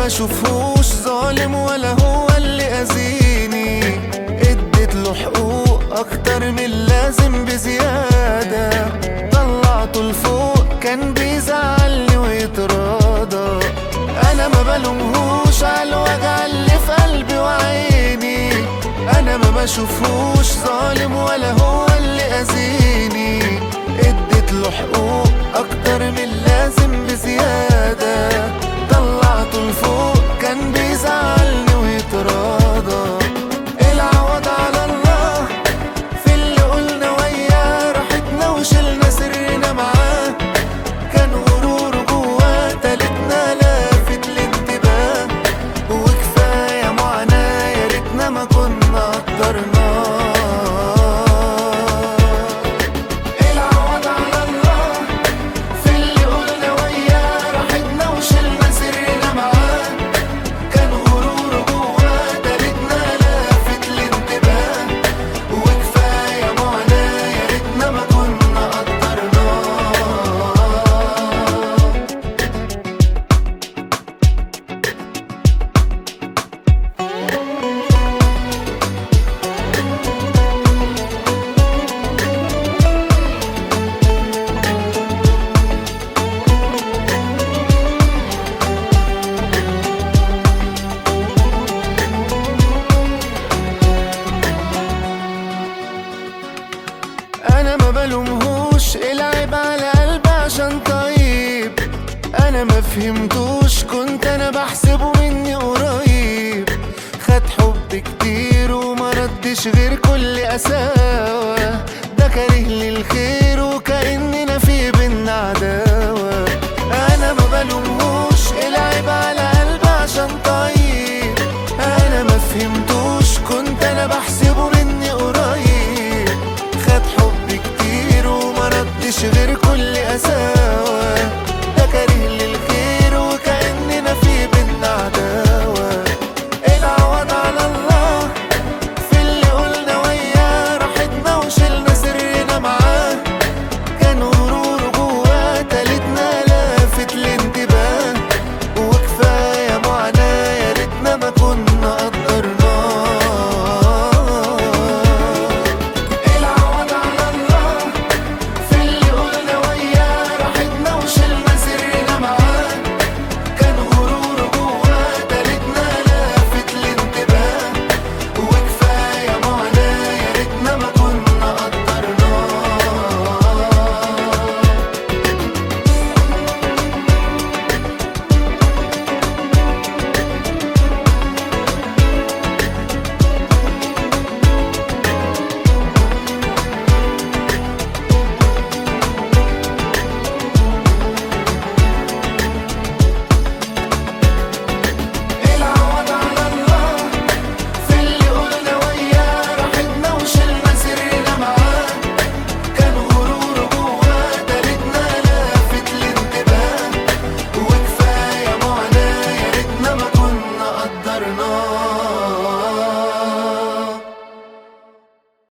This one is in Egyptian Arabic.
بشوفهوش ظالم ولا هو اللي اذيني اديت له حقوق اكتر من اللازم بزيادة طلعته لفوق كان بيزعلني ويتراضى انا ما بلومهوش على الوجع اللي في قلبي وعيني انا ما بشوفهوش ظالم ولا هو اللي اذيني اديت له حقوق اكتر من اللازم بزيادة طلعته لفوق كان بيزعلني ويتراضى العوض على الله في اللي قلنا وياه راحتنا وشلنا سرنا معاه كان غرور جواه تالتنا لافت الانتباه وكفاية معاناة يا ريتنا ما كنا قدرناه العوض على الله في اللي قلنا وياه راحتنا وشلنا سرنا معاه كان غرور جواه تالتنا لافت الانتباه وكفاية معاناة يا ريتنا ما كنا قدرناه انا ما بلومهوش العيب على قلبي عشان طيب انا ما فهمتوش كنت انا بحسبه مني قريب خد حب كتير وما ردش غير كل قساوة ده كاره لي الخير وكأننا في بينا عداوة